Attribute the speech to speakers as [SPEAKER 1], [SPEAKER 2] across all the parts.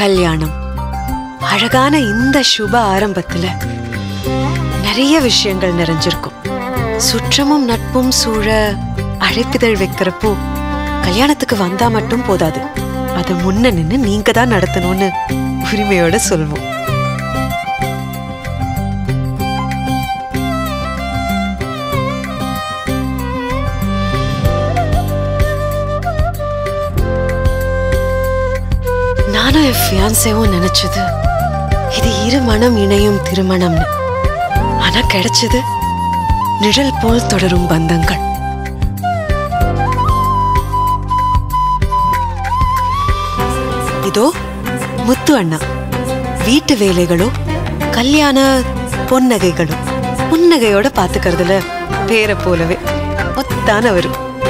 [SPEAKER 1] கல்யாணம் அழகான இந்த சுப ஆரம்பத்துல நிறைய விஷயங்கள் நிறைஞ்சிருக்கும் சுற்றமும் நட்பும் சூழ அழைப்பிதழ் வைக்கிறப்போ கல்யாணத்துக்கு வந்தா மட்டும் போதாது அதை முன்ன நின்னு நீங்க தான் நடத்தணும்னு உரிமையோட சொல்வோம் நானும் என் ஃபியான்சேவும் நினைச்சது இது இரு மனம் இணையும் திருமணம்னு ஆனா கிடைச்சது நிழல் போல் தொடரும் பந்தங்கள் இதோ முத்து அண்ணா வீட்டு வேலைகளோ கல்யாண பொன்னகைகளோ புன்னகையோட பாத்துக்கிறதுல பேரை போலவே ஒத்தானவரு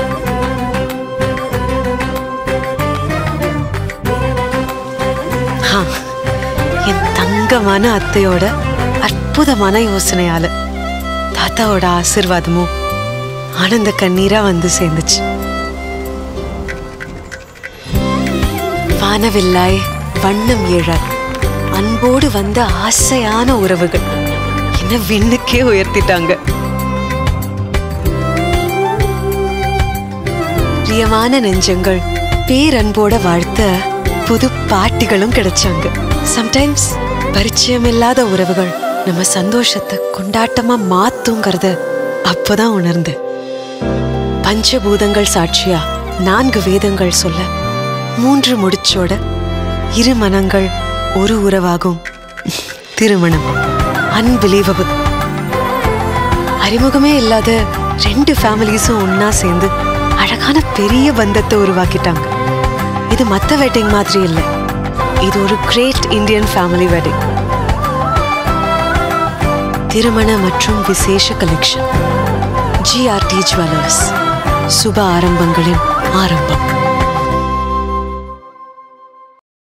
[SPEAKER 1] ஆ, என் தங்கமான அத்தையோட அற்புதமான யோசனையால தாத்தாவோட ஆசிர்வாதமும் ஆனந்த கண்ணீரா வந்து சேர்ந்துச்சு வானவில்லாய் வண்ணம் ஏழாய் அன்போடு வந்த ஆசையான உறவுகள் என்ன விண்ணுக்கே உயர்த்திட்டாங்க பிரியமான நெஞ்சங்கள் பேரன்போட வாழ்த்த புது பாட்டிகளும் கிடைச்சாங்க சம்டைம்ஸ் பரிச்சயமில்லாத உறவுகள் நம்ம சந்தோஷத்தை கொண்டாட்டமா மாத்துங்கிறத அப்பதான் உணர்ந்தேன் பஞ்சபூதங்கள் சாட்சியா நான்கு வேதங்கள் சொல்ல மூன்று முடிச்சோட இரு மனங்கள் ஒரு உறவாகும் திருமணம் அன்பிலீவபிள் அறிமுகமே இல்லாத ரெண்டு ஃபேமிலிஸும் ஒண்ணா சேர்ந்து அழகான பெரிய பந்தத்தை உருவாக்கிட்டாங்க இது மத்த வெட்டிங் மாதிரி இல்லை இது ஒரு கிரேட் இந்தியன் ஃபேமிலி வெட்டிங் திருமண மற்றும் விசேஷ கலெக்ஷன் ஜிஆர்டி ஜுவல்லர்ஸ் சுப ஆரம்பங்களின் ஆரம்பம்